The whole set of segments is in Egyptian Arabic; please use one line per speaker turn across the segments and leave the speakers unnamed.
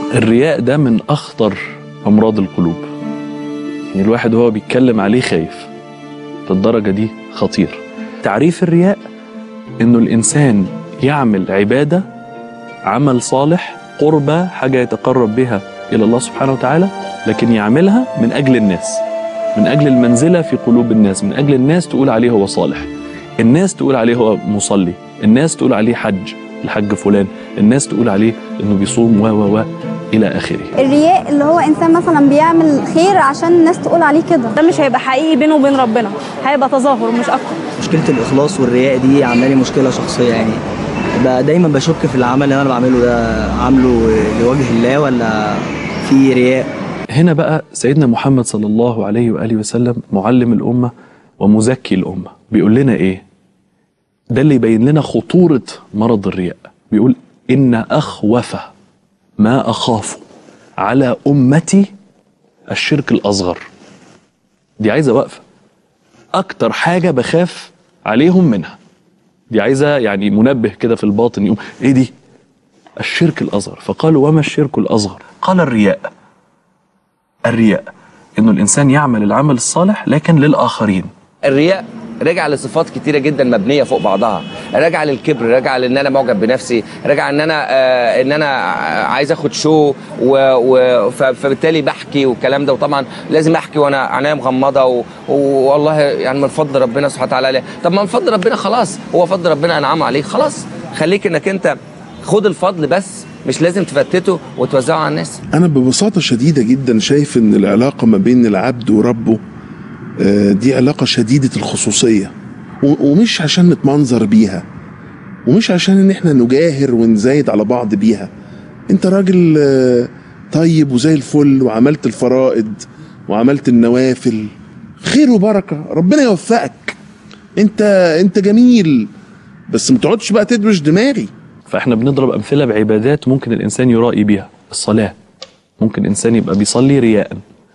الرياء ده من اخطر امراض القلوب يعني الواحد وهو بيتكلم عليه خايف للدرجه دي خطير تعريف الرياء انه الانسان يعمل عباده عمل صالح قربة حاجه يتقرب بها الى الله سبحانه وتعالى لكن يعملها من اجل الناس من اجل المنزله في قلوب الناس من اجل الناس تقول عليه هو صالح الناس تقول عليه هو مصلي الناس تقول عليه حج الحج فلان الناس تقول عليه انه بيصوم و و و الى اخره
الرياء اللي هو انسان مثلا بيعمل خير عشان الناس تقول عليه كده
ده مش هيبقى حقيقي بينه وبين ربنا هيبقى تظاهر مش اكتر
مشكله الاخلاص والرياء دي عامله لي مشكله شخصيه يعني بقى دايما بشك في العمل اللي انا بعمله ده عامله لوجه الله ولا في رياء
هنا بقى سيدنا محمد صلى الله عليه واله وسلم معلم الامه ومزكي الامه بيقول لنا ايه ده اللي يبين لنا خطوره مرض الرياء بيقول ان اخوف ما اخاف على امتي الشرك الاصغر دي عايزه وقفه اكتر حاجه بخاف عليهم منها دي عايزه يعني منبه كده في الباطن يقوم ايه دي الشرك الاصغر فقالوا وما الشرك الاصغر قال الرياء الرياء انه الانسان يعمل العمل الصالح لكن للاخرين
الرياء راجع لصفات كتيرة جدا مبنية فوق بعضها راجع للكبر راجع لان انا معجب بنفسي راجع ان انا آه ان انا عايز اخد شو و و ف- فبالتالي بحكي والكلام ده وطبعا لازم احكي وانا عينيا مغمضه و- والله يعني من فضل ربنا سبحانه وتعالى عليه طب ما من فضل ربنا خلاص هو فضل ربنا انعم عليك خلاص خليك انك انت خد الفضل بس مش لازم تفتته وتوزعه على الناس
أنا ببساطة شديدة جدا شايف إن العلاقة ما بين العبد وربه آه، دي علاقة شديدة الخصوصية و- ومش عشان نتمنظر بيها ومش عشان إن إحنا نجاهر ونزايد على بعض بيها أنت راجل آه، طيب وزي الفل وعملت الفرائض وعملت النوافل خير وبركة ربنا يوفقك أنت أنت جميل بس ما تقعدش بقى تدوش دماغي
فاحنا بنضرب امثله بعبادات ممكن الانسان يرائي بيها الصلاه ممكن انسان يبقى بيصلي رياء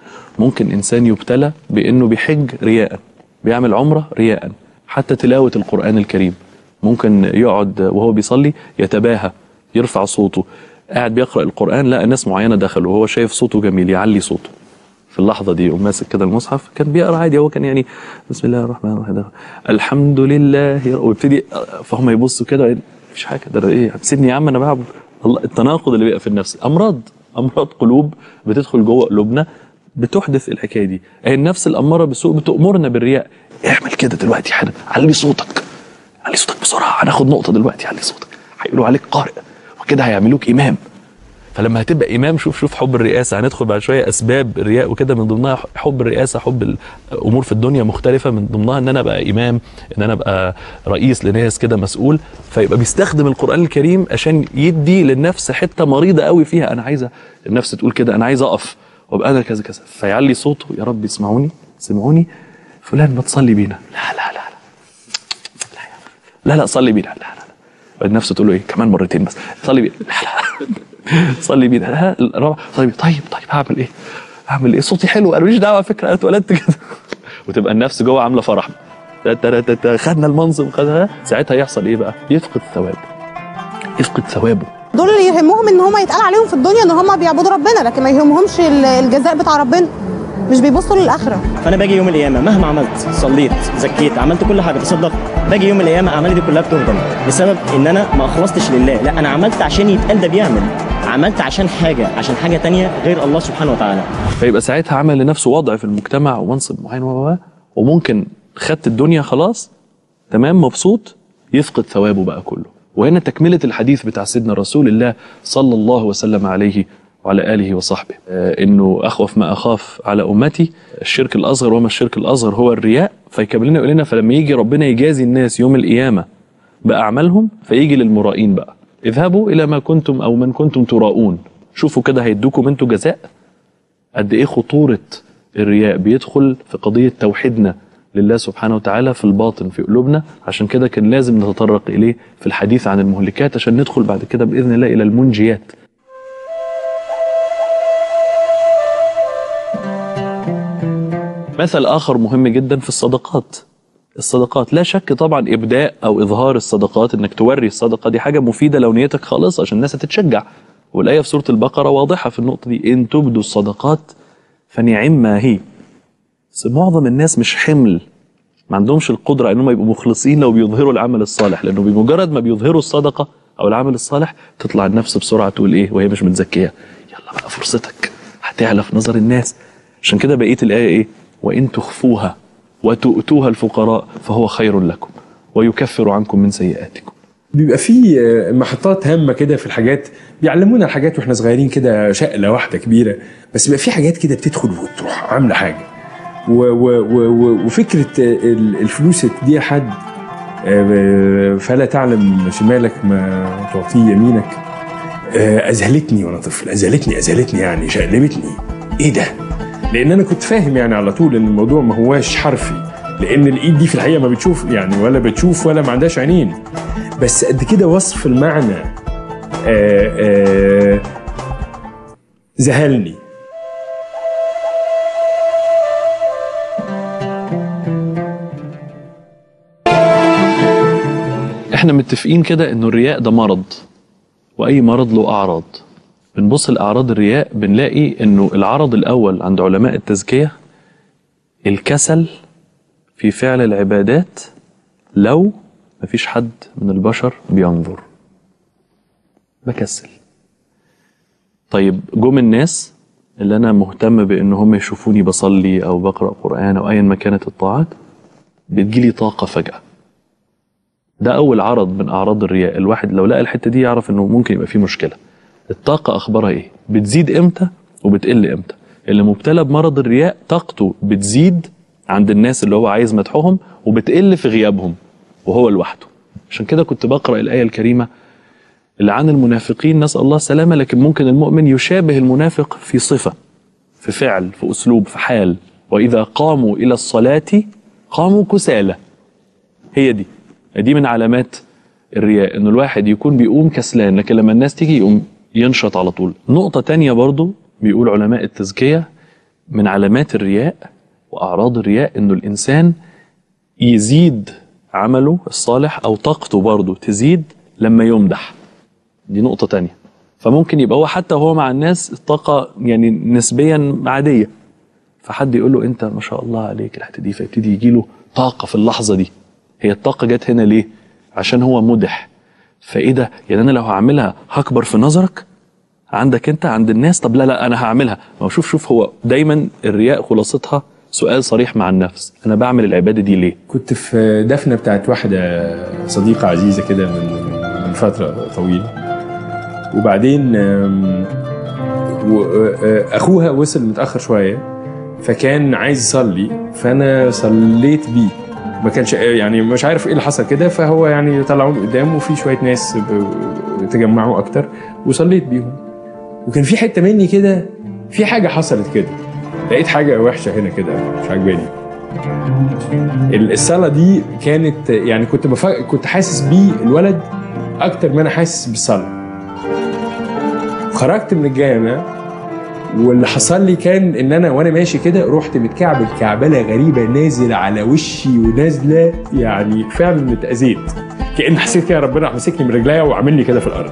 ممكن انسان يبتلى بانه بيحج رياء بيعمل عمره رياء حتى تلاوه القران الكريم ممكن يقعد وهو بيصلي يتباهى يرفع صوته قاعد بيقرا القران لقى ناس معينه دخلوا وهو شايف صوته جميل يعلي صوته في اللحظه دي يقوم ماسك كده المصحف كان بيقرا عادي هو كان يعني بسم الله الرحمن الرحيم الحمد لله ويبتدي فهم يبصوا كده مفيش حاجه ده أنا ايه سيبني يا عم انا بعبد الله التناقض اللي بيبقى في النفس امراض امراض قلوب بتدخل جوه قلوبنا بتحدث الحكايه دي هي النفس الاماره بالسوء بتامرنا بالرياء اعمل كده دلوقتي حالا علي صوتك علي صوتك بسرعه هناخد نقطه دلوقتي علي صوتك هيقولوا عليك قارئ وكده هيعملوك امام فلما هتبقى امام شوف شوف حب الرئاسه هندخل بعد شويه اسباب الرياء وكده من ضمنها حب الرئاسه حب الامور في الدنيا مختلفه من ضمنها ان انا ابقى امام ان انا ابقى رئيس لناس كده مسؤول فيبقى بيستخدم القران الكريم عشان يدي للنفس حته مريضه قوي فيها انا عايزه النفس تقول كده انا عايز اقف وابقى انا كذا كذا فيعلي صوته يا رب يسمعوني سمعوني فلان ما تصلي بينا لا لا لا لا لا صلي بينا لا لا لا النفس تقول له ايه كمان مرتين بس صلي بينا لا لا صلي بينا لا الرابع صلي بينا طيب طيب هعمل ايه؟ هعمل ايه؟ صوتي حلو انا ماليش دعوه على فكره انا اتولدت كده وتبقى النفس جوه عامله فرح تا- تا- تا- تا- خدنا المنصب خدها ساعتها يحصل ايه بقى؟ يفقد ثواب يفقد ثوابه
دول اللي يهمهم ان هم يتقال عليهم في الدنيا ان هم بيعبدوا ربنا لكن ما يهمهمش ال- الجزاء بتاع ربنا مش بيبصوا للاخره
فانا باجي يوم القيامه مهما عملت صليت زكيت عملت كل حاجه تصدقت باجي يوم القيامه اعمالي دي كلها بتهدم بسبب ان انا ما اخلصتش لله لا انا عملت عشان يتقال ده بيعمل عملت عشان حاجه عشان حاجه تانية غير الله سبحانه وتعالى
فيبقى ساعتها عمل لنفسه وضع في المجتمع ومنصب معين و و- و- وممكن خدت الدنيا خلاص تمام مبسوط يفقد ثوابه بقى كله وهنا تكملة الحديث بتاع سيدنا رسول الله صلى الله وسلم عليه وعلى آله وصحبه آه إنه أخوف ما أخاف على أمتي الشرك الأصغر وما الشرك الأصغر هو الرياء فيكمل لنا يقول لنا فلما يجي ربنا يجازي الناس يوم القيامة بأعمالهم فيجي للمرائين بقى اذهبوا إلى ما كنتم أو من كنتم تراؤون شوفوا كده هيدوكم انتوا جزاء قد ايه خطورة الرياء بيدخل في قضية توحيدنا لله سبحانه وتعالى في الباطن في قلوبنا عشان كده كان لازم نتطرق إليه في الحديث عن المهلكات عشان ندخل بعد كده بإذن الله إلى المنجيات مثل آخر مهم جدا في الصدقات الصدقات لا شك طبعا إبداء أو إظهار الصدقات إنك توري الصدقة دي حاجة مفيدة لو نيتك خالصة عشان الناس هتتشجع والآية في سورة البقرة واضحة في النقطة دي إن تبدوا الصدقات فنعم ما هي بس معظم الناس مش حمل ما عندهمش القدرة انهم يبقوا مخلصين لو بيظهروا العمل الصالح لانه بمجرد ما بيظهروا الصدقة او العمل الصالح تطلع النفس بسرعة تقول ايه وهي مش متزكية يلا بقى فرصتك هتعلى في نظر الناس عشان كده بقية الآية ايه وإن تخفوها وتؤتوها الفقراء فهو خير لكم ويكفر عنكم من سيئاتكم
بيبقى في آه، محطات هامه كده في الحاجات بيعلمونا الحاجات واحنا صغيرين كده شقله واحده كبيره بس بيبقى في حاجات كده بتدخل وتروح عامله حاجه و و و و وفكره آه، ال- الفلوس اللي تديها حد آه، فلا تعلم شمالك ما تعطيه يمينك آه، اذهلتني وانا طفل اذهلتني اذهلتني يعني شقلبتني ايه ده؟ لان انا كنت فاهم يعني على طول ان الموضوع ما هواش حرفي لان الايد دي في الحقيقه ما بتشوف يعني ولا بتشوف ولا ما عندهاش عينين بس قد كده وصف المعنى آه، آه، ذهلني
احنا متفقين كده انه الرياء ده مرض واي مرض له اعراض بنبص لاعراض الرياء بنلاقي انه العرض الاول عند علماء التزكيه الكسل في فعل العبادات لو مفيش حد من البشر بينظر بكسل طيب جم الناس اللي انا مهتم بان هم يشوفوني بصلي او بقرا قران او ايا ما كانت الطاعات بتجيلي طاقه فجاه ده اول عرض من اعراض الرياء الواحد لو لقى الحته دي يعرف انه ممكن يبقى فيه مشكله الطاقه اخبارها ايه بتزيد امتى وبتقل امتى اللي مبتلى بمرض الرياء طاقته بتزيد عند الناس اللي هو عايز مدحهم وبتقل في غيابهم وهو لوحده عشان كده كنت بقرا الايه الكريمه اللي عن المنافقين نسال الله السلامه لكن ممكن المؤمن يشابه المنافق في صفه في فعل في اسلوب في حال واذا قاموا الى الصلاه قاموا كسالى هي دي دي من علامات الرياء انه الواحد يكون بيقوم كسلان لكن لما الناس تيجي يقوم ينشط على طول نقطة تانية برضو بيقول علماء التزكية من علامات الرياء وأعراض الرياء انه الإنسان يزيد عمله الصالح أو طاقته برضو تزيد لما يمدح دي نقطة تانية فممكن يبقى هو حتى وهو مع الناس الطاقة يعني نسبيا عادية فحد يقول له انت ما شاء الله عليك الحته دي فيبتدي يجي له طاقه في اللحظه دي هي الطاقه جت هنا ليه عشان هو مدح فايه ده يعني انا لو هعملها هكبر في نظرك عندك انت عند الناس طب لا لا انا هعملها ما هو شوف شوف هو دايما الرياء خلاصتها سؤال صريح مع النفس انا بعمل العباده دي ليه
كنت في دفنه بتاعت واحده صديقه عزيزه كده من من فتره طويله وبعدين آم، و- آه، اخوها وصل متاخر شويه فكان عايز يصلي فانا صليت بيه ما كانش يعني مش عارف ايه اللي حصل كده فهو يعني طلعوني قدامه وفي شويه ناس ب- تجمعوا اكتر وصليت بيهم وكان في حته مني كده في حاجه حصلت كده لقيت حاجه وحشه هنا كده مش عاجباني الصلاه دي كانت يعني كنت بف... كنت حاسس بيه الولد اكتر ما انا حاسس بالصلاه خرجت من الجامع واللي حصل لي كان ان انا وانا ماشي كده رحت متكعبل كعبله غريبه نازل على وشي ونازله يعني فعلا اتاذيت كان حسيت كده ربنا راح ماسكني من رجليا وعامل لي كده في الارض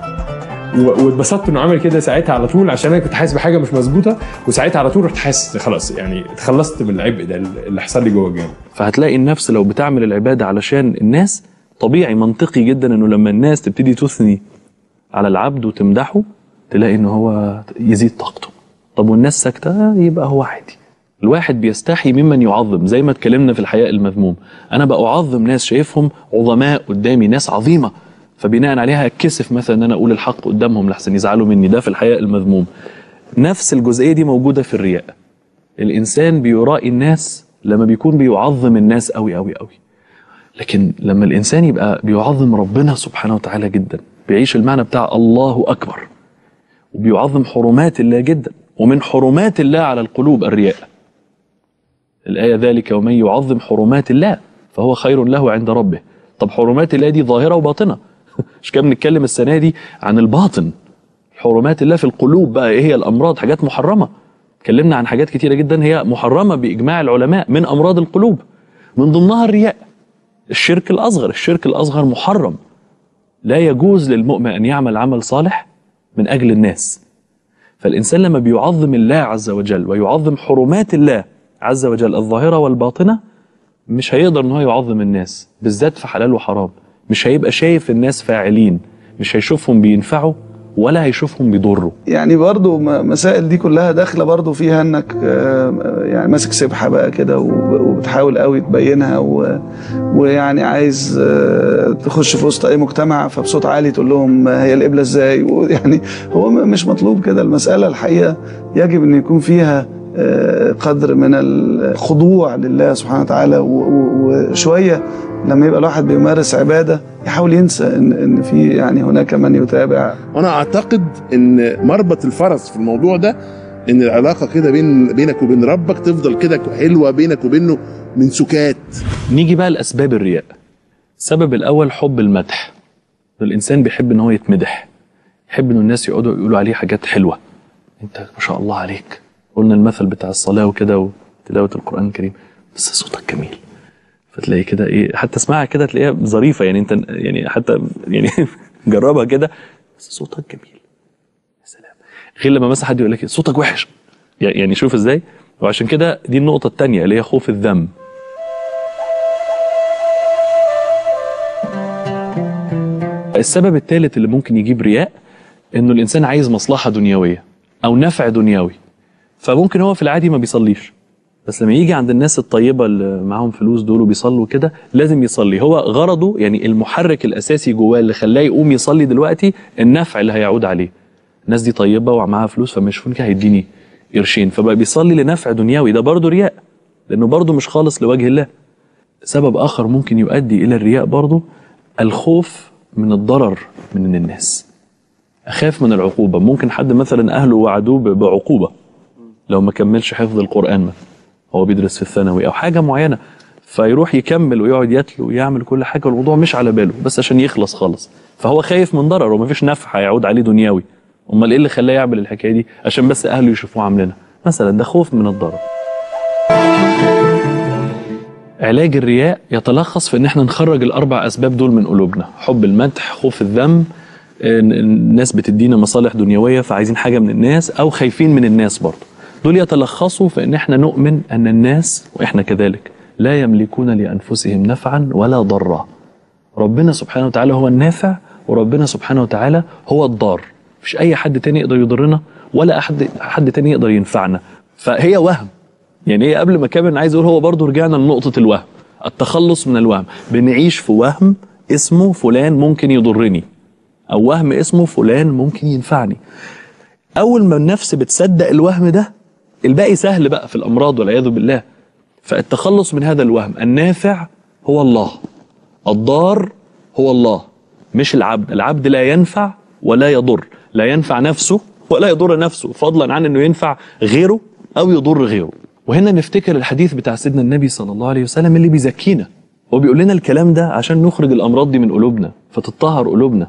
و- واتبسطت انه عمل كده ساعتها على طول عشان انا كنت حاسس بحاجه مش مظبوطه وساعتها على طول رحت حاسس خلاص يعني اتخلصت من العبء ده اللي حصل لي جوه الجامع
فهتلاقي النفس لو بتعمل العباده علشان الناس طبيعي منطقي جدا انه لما الناس تبتدي تثني على العبد وتمدحه تلاقي ان هو يزيد طاقته طب والناس ساكته يبقى هو عادي الواحد بيستحي ممن يعظم زي ما اتكلمنا في الحياء المذموم انا بقى اعظم ناس شايفهم عظماء قدامي ناس عظيمه فبناء عليها اتكسف مثلا ان انا اقول الحق قدامهم لحسن يزعلوا مني ده في الحياء المذموم نفس الجزئيه دي موجوده في الرياء الانسان بيرائي الناس لما بيكون بيعظم الناس قوي قوي قوي لكن لما الانسان يبقى بيعظم ربنا سبحانه وتعالى جدا بيعيش المعنى بتاع الله اكبر وبيعظم حرمات الله جدا ومن حرمات الله على القلوب الرياء الآية ذلك ومن يعظم حرمات الله فهو خير له عند ربه طب حرمات الله دي ظاهرة وباطنة مش كده بنتكلم السنة دي عن الباطن حرمات الله في القلوب بقى ايه هي الأمراض حاجات محرمة اتكلمنا عن حاجات كتيرة جدا هي محرمة بإجماع العلماء من أمراض القلوب من ضمنها الرياء الشرك الأصغر الشرك الأصغر محرم لا يجوز للمؤمن أن يعمل عمل صالح من اجل الناس فالانسان لما بيعظم الله عز وجل ويعظم حرمات الله عز وجل الظاهره والباطنه مش هيقدر ان هو يعظم الناس بالذات في حلال وحرام مش هيبقى شايف الناس فاعلين مش هيشوفهم بينفعوا ولا هيشوفهم بيضروا
يعني برضو م- مسائل دي كلها داخله برضو فيها انك آه، يعني ماسك سبحه بقى كده وب- وبتحاول قوي تبينها و- ويعني عايز آه، تخش في وسط اي مجتمع فبصوت عالي تقول لهم هي القبله ازاي ويعني هو م- مش مطلوب كده المساله الحقيقه يجب ان يكون فيها آه، قدر من الخضوع لله سبحانه وتعالى و- و- وشويه لما يبقى الواحد بيمارس عباده يحاول ينسى ان ان في يعني هناك من يتابع
وانا اعتقد ان مربط الفرس في الموضوع ده ان العلاقه كده بين بينك وبين ربك تفضل كده حلوه بينك وبينه من سكات
نيجي بقى لاسباب الرياء السبب الاول حب المدح الانسان بيحب ان هو يتمدح يحب ان الناس يقعدوا يقولوا عليه حاجات حلوه انت ما شاء الله عليك قلنا المثل بتاع الصلاه وكده وتلاوه القران الكريم بس صوتك جميل فتلاقي كده ايه حتى اسمعها كده تلاقيها ظريفه يعني انت يعني حتى يعني جربها كده بس صوتك جميل يا سلام غير لما مثلا حد يقول لك صوتك وحش يعني شوف ازاي وعشان كده دي النقطه الثانيه اللي هي خوف الذم السبب الثالث اللي ممكن يجيب رياء انه الانسان عايز مصلحه دنيويه او نفع دنيوي فممكن هو في العادي ما بيصليش بس لما يجي عند الناس الطيبه اللي معاهم فلوس دول وبيصلوا كده لازم يصلي هو غرضه يعني المحرك الاساسي جواه اللي خلاه يقوم يصلي دلوقتي النفع اللي هيعود عليه الناس دي طيبه ومعاها فلوس فمش ممكن هيديني قرشين فبقى بيصلي لنفع دنيوي ده برضه رياء لانه برضه مش خالص لوجه الله سبب اخر ممكن يؤدي الى الرياء برضه الخوف من الضرر من الناس اخاف من العقوبه ممكن حد مثلا اهله وعدوه ب- بعقوبه لو ما كملش حفظ القران مثلا هو بيدرس في الثانوي او حاجه معينه فيروح يكمل ويقعد يتلو ويعمل كل حاجه والموضوع مش على باله بس عشان يخلص خالص فهو خايف من ضرر ومفيش نفع هيعود عليه دنيوي امال ايه اللي خلاه يعمل الحكايه دي عشان بس اهله يشوفوه عاملينها مثلا ده خوف من الضرر علاج الرياء يتلخص في ان احنا نخرج الاربع اسباب دول من قلوبنا حب المدح خوف الذم إن- الناس بتدينا مصالح دنيويه فعايزين حاجه من الناس او خايفين من الناس برضه دول يتلخصوا في ان احنا نؤمن ان الناس واحنا كذلك لا يملكون لانفسهم نفعا ولا ضرا ربنا سبحانه وتعالى هو النافع وربنا سبحانه وتعالى هو الضار مفيش اي حد تاني يقدر يضرنا ولا احد حد تاني يقدر ينفعنا فهي وهم يعني ايه قبل ما كمان عايز اقول هو برضو رجعنا لنقطه الوهم التخلص من الوهم بنعيش في وهم اسمه فلان ممكن يضرني او وهم اسمه فلان ممكن ينفعني اول ما النفس بتصدق الوهم ده الباقي سهل بقى في الامراض والعياذ بالله فالتخلص من هذا الوهم النافع هو الله الضار هو الله مش العبد العبد لا ينفع ولا يضر لا ينفع نفسه ولا يضر نفسه فضلا عن انه ينفع غيره او يضر غيره وهنا نفتكر الحديث بتاع سيدنا النبي صلى الله عليه وسلم اللي بيزكينا هو بيقول لنا الكلام ده عشان نخرج الامراض دي من قلوبنا فتطهر قلوبنا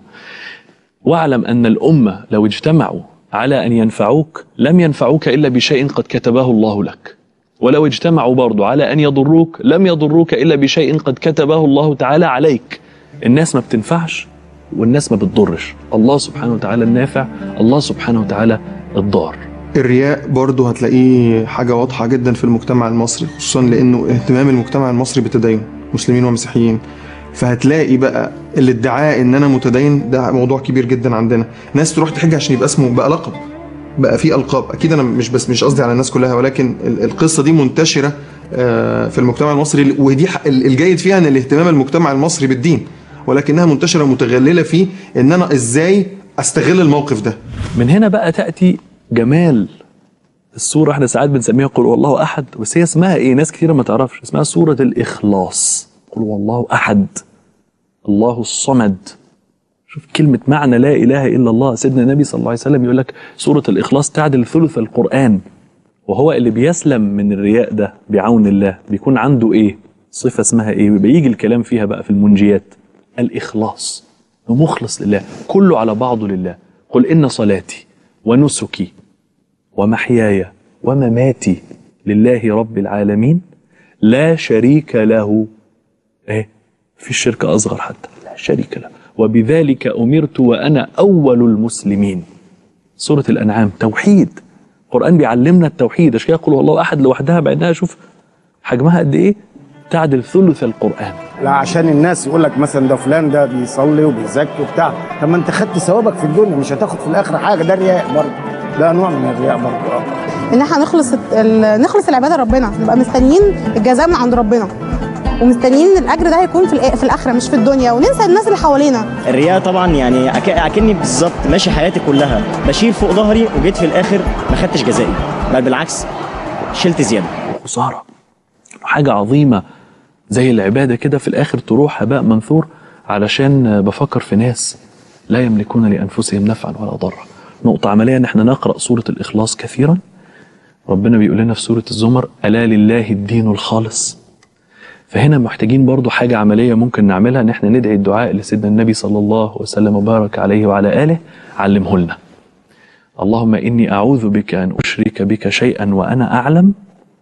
واعلم ان الامه لو اجتمعوا على ان ينفعوك لم ينفعوك الا بشيء قد كتبه الله لك ولو اجتمعوا برضو على ان يضروك لم يضروك الا بشيء قد كتبه الله تعالى عليك الناس ما بتنفعش والناس ما بتضرش الله سبحانه وتعالى النافع الله سبحانه وتعالى الضار
الرياء برضه هتلاقيه حاجة واضحة جدا في المجتمع المصري خصوصا لأنه اهتمام المجتمع المصري بالتدين مسلمين ومسيحيين فهتلاقي بقى الادعاء ان انا متدين ده موضوع كبير جدا عندنا ناس تروح تحج عشان يبقى اسمه بقى لقب بقى في القاب اكيد انا مش بس مش قصدي على الناس كلها ولكن ال- القصه دي منتشره آه، في المجتمع المصري ودي ح- ال- الجيد فيها ان الاهتمام المجتمع المصري بالدين ولكنها منتشره متغلله في ان انا ازاي استغل الموقف ده
من هنا بقى تأتي جمال السورة احنا ساعات بنسميها قل هو الله أحد بس هي اسمها ايه ناس كتير ما تعرفش اسمها سورة الإخلاص قل هو الله أحد الله الصمد شوف كلمة معنى لا إله إلا الله سيدنا النبي صلى الله عليه وسلم يقول لك سورة الإخلاص تعدل ثلث القرآن وهو اللي بيسلم من الرياء ده بعون الله بيكون عنده ايه صفة اسمها ايه بيجي الكلام فيها بقى في المنجيات الإخلاص إنه مخلص لله كله على بعضه لله قل إن صلاتي ونسكي ومحياي ومماتي لله رب العالمين لا شريك له ايه في الشرك أصغر حتى لا شريك له وبذلك أمرت وأنا أول المسلمين سورة الأنعام توحيد القرآن بيعلمنا التوحيد عشان كده يقول الله أحد لوحدها بعدها شوف حجمها قد إيه تعدل ثلث القرآن
لا عشان الناس يقول لك مثلا ده فلان ده بيصلي وبيزكي وبتاع طب ما انت خدت ثوابك في الدنيا مش هتاخد في الاخر حاجه ده رياء برضه ده نوع من الرياء برضه
ان احنا نخلص ال- نخلص العباده لربنا نبقى مستنيين الجزاء من عند ربنا ومستنيين ان الاجر ده هيكون في الآ- في الاخره مش في الدنيا وننسى الناس اللي حوالينا
الرياء طبعا يعني أك- اكني بالظبط ماشي حياتي كلها بشيل فوق ظهري وجيت في الاخر ما خدتش جزائي بل بالعكس شلت زياده
خسارة حاجة عظيمة زي العبادة كده في الآخر تروح هباء منثور علشان بفكر في ناس لا يملكون لأنفسهم نفعا ولا ضرا نقطة عملية إن احنا نقرأ سورة الإخلاص كثيرا ربنا بيقول لنا في سورة الزمر ألا لله الدين الخالص فهنا محتاجين برضو حاجة عملية ممكن نعملها إن احنا ندعي الدعاء لسيدنا النبي صلى الله وسلم وبارك عليه وعلى آله علمه لنا اللهم إني أعوذ بك أن أشرك بك شيئا وأنا أعلم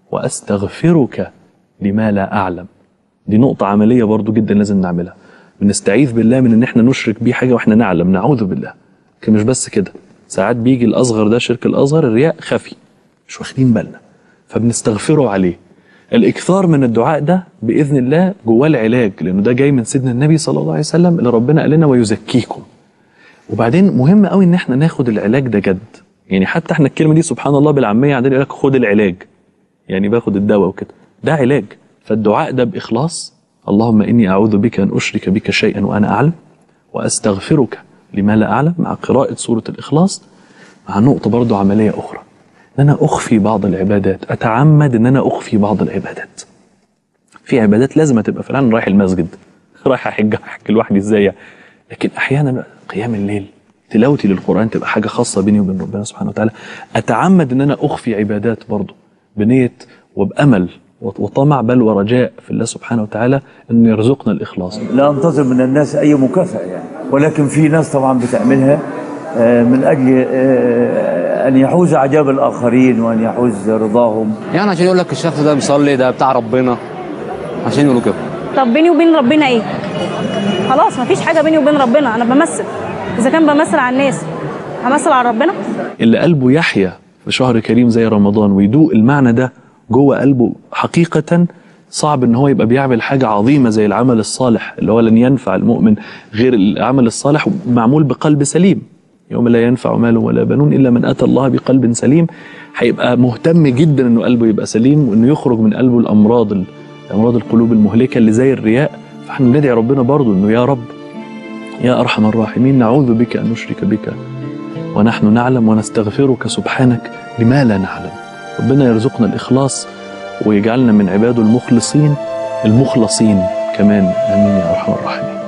وأستغفرك لما لا أعلم دي نقطة عملية برضو جدا لازم نعملها بنستعيذ بالله من إن إحنا نشرك بيه حاجة وإحنا نعلم نعوذ بالله لكن مش بس كده ساعات بيجي الأصغر ده شرك الأصغر الرياء خفي مش واخدين بالنا فبنستغفره عليه الإكثار من الدعاء ده بإذن الله جواه العلاج لأنه ده جاي من سيدنا النبي صلى الله عليه وسلم اللي ربنا قال لنا ويزكيكم وبعدين مهم قوي ان احنا ناخد العلاج ده جد يعني حتى احنا الكلمه دي سبحان الله بالعاميه عندنا يقول لك خد العلاج يعني باخد الدواء وكده ده علاج فالدعاء ده باخلاص اللهم اني اعوذ بك ان اشرك بك شيئا وانا اعلم واستغفرك لما لا اعلم مع قراءه سوره الاخلاص مع نقطه برضو عمليه اخرى ان انا اخفي بعض العبادات اتعمد ان انا اخفي بعض العبادات في عبادات لازم تبقى فعلا رايح المسجد رايح احج احج لوحدي ازاي لكن احيانا قيام الليل تلاوتي للقران تبقى حاجه خاصه بيني وبين ربنا سبحانه وتعالى اتعمد ان انا اخفي عبادات برضه بنيه وبامل وطمع بل ورجاء في الله سبحانه وتعالى ان يرزقنا الاخلاص
لا انتظر من الناس اي مكافاه يعني ولكن في ناس طبعا بتعملها آه، من اجل آه، ان يحوز اعجاب الاخرين وان يحوز رضاهم
يعني عشان يقول لك الشخص ده بيصلي ده بتاع ربنا عشان يقولوا كده
طب بيني وبين ربنا ايه خلاص مفيش حاجه بيني وبين ربنا انا بمثل اذا كان بمثل على الناس همثل على ربنا
اللي قلبه يحيا في شهر كريم زي رمضان ويدوق المعنى ده جوه قلبه حقيقة صعب ان هو يبقى بيعمل حاجة عظيمة زي العمل الصالح اللي هو لن ينفع المؤمن غير العمل الصالح معمول بقلب سليم يوم لا ينفع مال ولا بنون الا من اتى الله بقلب سليم هيبقى مهتم جدا انه قلبه يبقى سليم وانه يخرج من قلبه الامراض امراض القلوب المهلكه اللي زي الرياء فاحنا بندعي ربنا برضه انه يا رب يا ارحم الراحمين نعوذ بك ان نشرك بك ونحن نعلم ونستغفرك سبحانك لما لا نعلم ربنا يرزقنا الاخلاص ويجعلنا من عباده المخلصين المخلصين كمان امين يا ارحم الراحمين